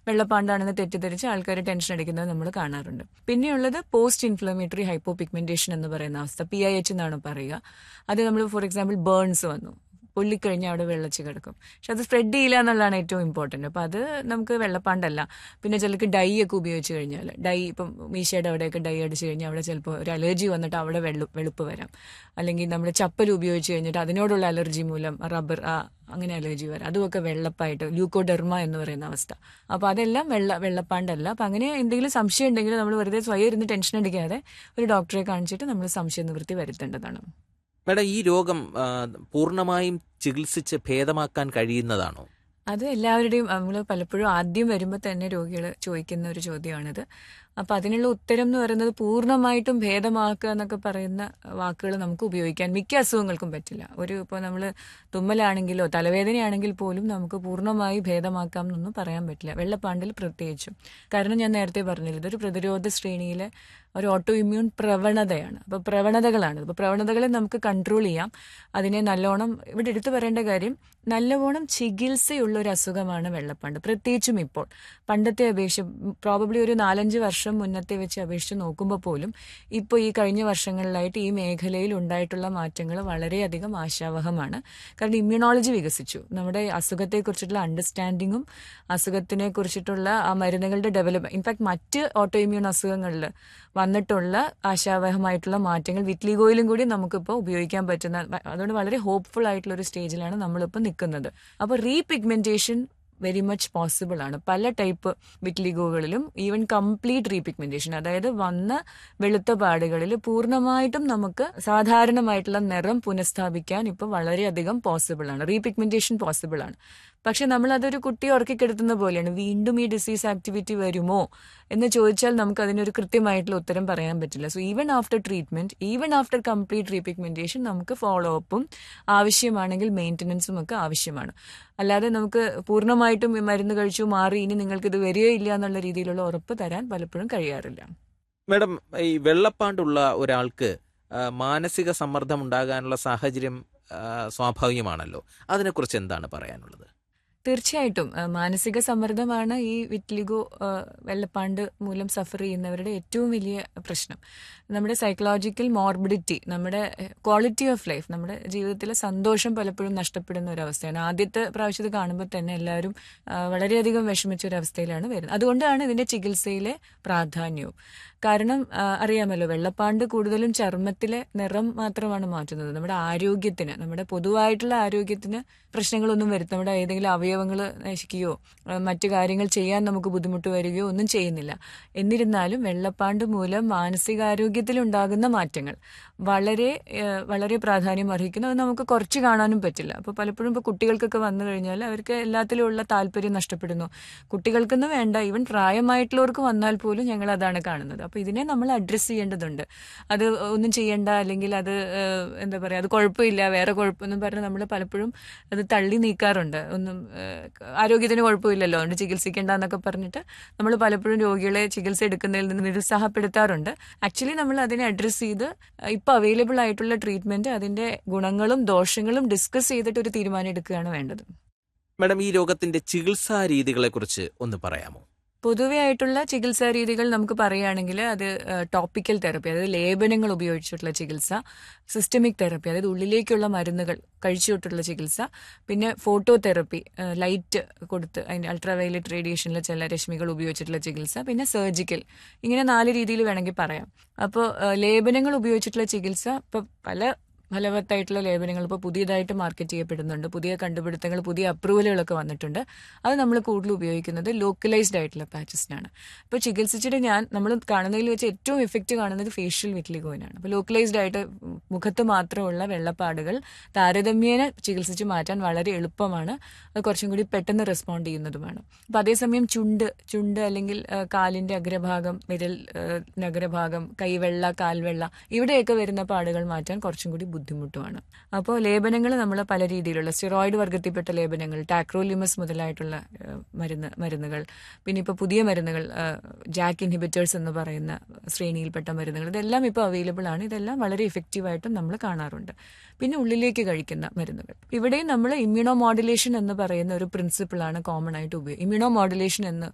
വെള്ളപ്പാണ്ടാണെന്ന് തെറ്റിദ്ധരിച്ച് ആൾക്കാർ ടെൻഷൻ അടിക്കുന്നത് നമ്മൾ കാണാറുണ്ട് പിന്നെയുള്ളത് പോസ്റ്റ് ഇൻഫ്ലമേറ്ററി ഹൈപ്പോ പിഗ്മെന്റേഷൻ എന്ന് പറയുന്ന അവസ്ഥ പി ഐ എച്ച് എന്നാണ് പറയുക അത് നമ്മൾ ഫോർ എക്സാമ്പിൾ ബേൺസ് വന്നു പൊള്ളിക്കഴിഞ്ഞാൽ അവിടെ വെള്ളച്ച് കിടക്കും പക്ഷെ അത് സ്പ്രെഡ് ചെയ്യില്ല എന്നുള്ളതാണ് ഏറ്റവും ഇമ്പോർട്ടൻറ്റ് അപ്പോൾ അത് നമുക്ക് വെള്ളപ്പാണ്ടല്ല പിന്നെ ചിലർക്ക് ഡൈ ഒക്കെ ഉപയോഗിച്ച് കഴിഞ്ഞാൽ ഡൈ ഇപ്പം മീശയുടെ അവിടെയൊക്കെ ഡൈ അടിച്ച് കഴിഞ്ഞാൽ അവിടെ ചിലപ്പോൾ ഒരു അലർജി വന്നിട്ട് അവിടെ വെള്ളു വെളുപ്പ് വരാം അല്ലെങ്കിൽ നമ്മൾ ചപ്പൽ ഉപയോഗിച്ച് കഴിഞ്ഞിട്ട് അതിനോടുള്ള അലർജി മൂലം റബ്ബർ അങ്ങനെ അലർജി വരാം അതുമൊക്കെ വെള്ളപ്പായിട്ട് ല്യൂക്കോഡെർമ എന്ന് പറയുന്ന അവസ്ഥ അപ്പോൾ അതെല്ലാം വെള്ള വെള്ളപ്പാണ്ടല്ല അപ്പം അങ്ങനെ എന്തെങ്കിലും സംശയം ഉണ്ടെങ്കിൽ നമ്മൾ വെറുതെ സ്വയം ഇരുന്ന് ടെൻഷൻ അടിക്കാതെ ഒരു ഡോക്ടറെ കാണിച്ചിട്ട് നമ്മൾ സംശയ നിവൃത്തി വരുത്തേണ്ടതാണ് മേഡം ഈ രോഗം ആ, പൂർണ്ണമായും ചികിത്സിച്ച് ഭേദമാക്കാൻ കഴിയുന്നതാണോ അത് എല്ലാവരുടെയും നമ്മൾ പലപ്പോഴും ആദ്യം വരുമ്പോൾ തന്നെ രോഗികൾ ചോദിക്കുന്ന ഒരു ചോദ്യമാണിത് അപ്പൊ അതിനുള്ള ഉത്തരം എന്ന് പറയുന്നത് പൂർണ്ണമായിട്ടും ഭേദമാക്കുക എന്നൊക്കെ പറയുന്ന വാക്കുകൾ നമുക്ക് ഉപയോഗിക്കാൻ മിക്ക അസുഖങ്ങൾക്കും പറ്റില്ല ഒരു ഇപ്പോൾ നമ്മൾ തുമ്മലാണെങ്കിലോ തലവേദനയാണെങ്കിൽ പോലും നമുക്ക് പൂർണ്ണമായി ഭേദമാക്കാം എന്നൊന്നും പറയാൻ പറ്റില്ല വെള്ളപ്പാണ്ടിൽ പ്രത്യേകിച്ചും കാരണം ഞാൻ നേരത്തെ പറഞ്ഞില്ല ഇതൊരു പ്രതിരോധ ശ്രേണിയിലെ ഒരു ഓട്ടോ ഇമ്മ്യൂൺ പ്രവണതയാണ് അപ്പോൾ പ്രവണതകളാണ് അപ്പോൾ പ്രവണതകളെ നമുക്ക് കൺട്രോൾ ചെയ്യാം അതിനെ നല്ലോണം ഇവിടെ എടുത്തു പറയേണ്ട കാര്യം നല്ലവണ്ണം ചികിത്സയുള്ള ഒരു അസുഖമാണ് വെള്ളപ്പാണ്ട് പ്രത്യേകിച്ചും ഇപ്പോൾ പണ്ടത്തെ അപേക്ഷ പ്രോബബ്ലി ഒരു നാലഞ്ച് വർഷം മുന്നത്തെ വെച്ച് അപേക്ഷിച്ച് നോക്കുമ്പോൾ പോലും ഇപ്പോൾ ഈ കഴിഞ്ഞ വർഷങ്ങളിലായിട്ട് ഈ മേഖലയിൽ ഉണ്ടായിട്ടുള്ള മാറ്റങ്ങൾ വളരെയധികം ആശാവഹമാണ് കാരണം ഇമ്മ്യൂണോളജി വികസിച്ചു നമ്മുടെ അസുഖത്തെക്കുറിച്ചിട്ടുള്ള അണ്ടർസ്റ്റാൻഡിങ്ങും അസുഖത്തിനെ കുറിച്ചിട്ടുള്ള ആ മരുന്നുകളുടെ ഡെവലപ്പ് ഇൻഫാക്ട് മറ്റ് ഓട്ടോ ഇമ്മ്യൂൺ അസുഖങ്ങളിൽ വന്നിട്ടുള്ള ആശാവഹമായിട്ടുള്ള മാറ്റങ്ങൾ വിറ്റ്ലിഗോയിലും കൂടി നമുക്കിപ്പോൾ ഉപയോഗിക്കാൻ പറ്റുന്ന അതുകൊണ്ട് വളരെ ഹോപ്പ്ഫുൾ ആയിട്ടുള്ള ഒരു സ്റ്റേജിലാണ് നമ്മളിപ്പോൾ നിൽക്കുന്നത് അപ്പോൾ റീപിഗ്മെന്റേഷൻ വെരി മച്ച് പോസിബിൾ ആണ് പല ടൈപ്പ് വിറ്റ്ലിഗോകളിലും ഈവൻ കംപ്ലീറ്റ് റീപിഗ്മെന്റേഷൻ അതായത് വന്ന വെളുത്ത പാടുകളിൽ പൂർണ്ണമായിട്ടും നമുക്ക് സാധാരണമായിട്ടുള്ള നിറം പുനഃസ്ഥാപിക്കാൻ ഇപ്പോൾ വളരെയധികം പോസിബിൾ ആണ് റീപിഗ്മെന്റേഷൻ പോസിബിൾ ആണ് പക്ഷെ നമ്മൾ അതൊരു കുട്ടിയെ ഉറക്കിക്കെടുത്തുന്ന പോലെയാണ് വീണ്ടും ഈ ഡിസീസ് ആക്ടിവിറ്റി വരുമോ എന്ന് ചോദിച്ചാൽ നമുക്ക് അതിനൊരു കൃത്യമായിട്ടുള്ള ഉത്തരം പറയാൻ പറ്റില്ല so even after treatment even after complete repigmentation നമുക്ക് ഫോളോ അപ്പും ആവശ്യമാണെങ്കിൽ മെയിൻ്റനൻസും ഒക്കെ ആവശ്യമാണ് അല്ലാതെ നമുക്ക് പൂർണ്ണമായിട്ടും ഈ മരുന്ന് കഴിച്ചു മാറി ഇനി നിങ്ങൾക്ക് ഇത് വരികയില്ല എന്നുള്ള രീതിയിലുള്ള ഉറപ്പ് തരാൻ പലപ്പോഴും കഴിയാറില്ല മേഡം ഈ വെള്ളപ്പാണ്ടുള്ള ഒരാൾക്ക് ആ, മാനസിക സമ്മർദ്ദം ഉണ്ടാകാനുള്ള സാഹചര്യം ആ, സ്വാഭാവികമാണല്ലോ അതിനെക്കുറിച്ച് എന്താണ് പറയാനുള്ളത് തീർച്ചയായിട്ടും ആ, മാനസിക സമ്മർദ്ദമാണ് ഈ വിറ്റ്ലിഗോ ആ, വെള്ളപ്പാണ്ട് മൂലം സഫർ ചെയ്യുന്നവരുടെ ഏറ്റവും വലിയ പ്രശ്നം നമ്മുടെ സൈക്കോളജിക്കൽ മോർബിഡിറ്റി നമ്മുടെ ക്വാളിറ്റി ഓഫ് ലൈഫ് നമ്മുടെ ജീവിതത്തിലെ സന്തോഷം പലപ്പോഴും നഷ്ടപ്പെടുന്ന ഒരു അവസ്ഥയാണ് ആദ്യത്തെ പ്രാവശ്യം ഇത് കാണുമ്പോൾ തന്നെ എല്ലാവരും ആ, വളരെയധികം വിഷമിച്ച ഒരു അവസ്ഥയിലാണ് വരുന്നത് അതുകൊണ്ടാണ് ഇതിന്റെ ചികിത്സയിലെ പ്രാധാന്യവും കാരണം ആ, അറിയാമല്ലോ വെള്ളപ്പാണ്ട് കൂടുതലും ചർമ്മത്തിലെ നിറം മാത്രമാണ് മാറ്റുന്നത് നമ്മുടെ ആരോഗ്യത്തിന് നമ്മുടെ പൊതുവായിട്ടുള്ള ആരോഗ്യത്തിന് പ്രശ്നങ്ങളൊന്നും വരുത്തും നമ്മുടെ ഏതെങ്കിലും അവയവങ്ങൾ നശിക്കുകയോ ആ, മറ്റു കാര്യങ്ങൾ ചെയ്യാൻ നമുക്ക് ബുദ്ധിമുട്ട് വരികയോ ഒന്നും ചെയ്യുന്നില്ല എന്നിരുന്നാലും വെള്ളപ്പാണ്ട് മൂലം മാനസികാരോഗ്യത്തിലുണ്ടാകുന്ന മാറ്റങ്ങൾ വളരെ ആ, വളരെ പ്രാധാന്യം അർഹിക്കുന്നു അത് നമുക്ക് കുറച്ച് കാണാനും പറ്റില്ല അപ്പോൾ പലപ്പോഴും ഇപ്പോൾ കുട്ടികൾക്കൊക്കെ വന്നു കഴിഞ്ഞാൽ അവർക്ക് എല്ലാത്തിലുമുള്ള താല്പര്യം നഷ്ടപ്പെടുന്നു കുട്ടികൾക്കെന്ന് വേണ്ട ഈവൻ പ്രായമായിട്ടുള്ളവർക്ക് വന്നാൽ പോലും ഞങ്ങൾ അതാണ് കാണുന്നത് അപ്പോൾ ഇതിനെ നമ്മൾ അഡ്രസ്സ് ചെയ്യേണ്ടതുണ്ട് അത് ഒന്നും ചെയ്യണ്ട അല്ലെങ്കിൽ അത് ഏഹ്, എന്താ പറയുക അത് കുഴപ്പമില്ല വേറെ കുഴപ്പമൊന്നും പറഞ്ഞ് നമ്മൾ പലപ്പോഴും അത് തള്ളി നീക്കാറുണ്ട് ഒന്നും ഏഹ്, ആരോഗ്യത്തിന് കുഴപ്പമില്ലല്ലോ അതുകൊണ്ട് ചികിത്സിക്കേണ്ട എന്നൊക്കെ പറഞ്ഞിട്ട് നമ്മൾ പലപ്പോഴും രോഗികളെ ചികിത്സ എടുക്കുന്നതിൽ നിന്ന് നിരുത്സാഹപ്പെടുത്താറുണ്ട് ആക്ച്വലി നമ്മൾ അതിനെ അഡ്രസ്സ് ചെയ്ത് ഇപ്പോൾ അവൈലബിൾ ആയിട്ടുള്ള ട്രീറ്റ്മെന്റ് അതിന്റെ ഗുണങ്ങളും ദോഷങ്ങളും ഡിസ്കസ് ചെയ്തിട്ട് ഒരു തീരുമാനം എടുക്കുകയാണ് വേണ്ടത് മേഡം ഈ രോഗത്തിന്റെ ചികിത്സാ രീതികളെക്കുറിച്ച് ഒന്ന് പറയാമോ പൊതുവെ ആയിട്ടുള്ള ചികിത്സാ രീതികൾ നമുക്ക് പറയുകയാണെങ്കിൽ അത് ടോപ്പിക്കൽ തെറപ്പി അതായത് ലേപനങ്ങൾ ഉപയോഗിച്ചിട്ടുള്ള ചികിത്സ സിസ്റ്റമിക് തെറപ്പി അതായത് ഉള്ളിലേക്കുള്ള മരുന്നുകൾ കഴിച്ചുകൊണ്ടുള്ള ചികിത്സ പിന്നെ ഫോട്ടോ തെറപ്പി ലൈറ്റ് കൊടുത്ത് അതിൻ്റെ അൾട്രാവയലറ്റ് റേഡിയേഷനിലെ ചില രശ്മികൾ ഉപയോഗിച്ചിട്ടുള്ള ചികിത്സ പിന്നെ സർജിക്കൽ ഇങ്ങനെ നാല് രീതിയിൽ വേണമെങ്കിൽ പറയാം അപ്പോൾ ലേപനങ്ങൾ ഉപയോഗിച്ചിട്ടുള്ള ചികിത്സ ഇപ്പോൾ പല ഫലവത്തായിട്ടുള്ള ലേപനങ്ങൾ ഇപ്പോൾ പുതിയതായിട്ട് മാർക്കറ്റ് ചെയ്യപ്പെടുന്നുണ്ട് പുതിയ കണ്ടുപിടുത്തങ്ങൾ പുതിയ അപ്രൂവലുകളൊക്കെ വന്നിട്ടുണ്ട് അത് നമ്മൾ കൂടുതൽ ഉപയോഗിക്കുന്നത് ലോക്കലൈസ്ഡ് ആയിട്ടുള്ള പാച്ചസിനാണ് ഇപ്പോൾ ചികിത്സിച്ചിട്ട് ഞാൻ നമ്മൾ കാണുന്നതിൽ വെച്ച് ഏറ്റവും എഫക്റ്റ് കാണുന്നത് ഫേഷ്യൽ വിറ്റ്ലിഗോയിനാണ് അപ്പോൾ ലോക്കലൈസ്ഡ് ആയിട്ട് മുഖത്ത് മാത്രമുള്ള വെള്ളപ്പാടുകൾ താരതമ്യേന ചികിത്സിച്ച് മാറ്റാൻ വളരെ എളുപ്പമാണ് അത് കുറച്ചും കൂടി പെട്ടെന്ന് റെസ്പോണ്ട് ചെയ്യുന്നതുമാണ് അപ്പോൾ അതേസമയം ചുണ്ട് ചുണ്ട് അല്ലെങ്കിൽ ആ, കാലിന്റെ അഗ്രഭാഗം വിരൽ ആ, നഗരഭാഗം കൈവെള്ള കാൽവെള്ള ഇവിടെയൊക്കെ വരുന്ന പാടുകൾ മാറ്റാൻ കുറച്ചും കൂടി ബുദ്ധിമുട്ടുമാണ് അപ്പോൾ ലേപനങ്ങൾ നമ്മൾ പല രീതിയിലുള്ള സ്റ്റിറോയിഡ് വർഗത്തിൽപ്പെട്ട ലേപനങ്ങൾ ടാക്രോലിമസ് മുതലായിട്ടുള്ള ആ, മരുന്ന് മരുന്നുകൾ പിന്നെ ഇപ്പോൾ പുതിയ മരുന്നുകൾ ജാക്ക് ഇൻഹിബിറ്റേഴ്സ് എന്ന് പറയുന്ന ശ്രേണിയിൽപ്പെട്ട മരുന്നുകൾ ഇതെല്ലാം ഇപ്പോൾ അവൈലബിൾ ആണ് ഇതെല്ലാം വളരെ ഇഫക്റ്റീവായിട്ടും നമ്മൾ കാണാറുണ്ട് പിന്നെ ഉള്ളിലേക്ക് കഴിക്കുന്ന മരുന്നുകൾ ഇവിടെയും നമ്മൾ ഇമ്മ്യൂണോ മോഡുലേഷൻ എന്ന് പറയുന്ന ഒരു പ്രിൻസിപ്പിളാണ് കോമൺ ആയിട്ട് ഉപയോഗിക്കുക ഇമ്മ്യൂണോ മോഡുലേഷൻ എന്ന്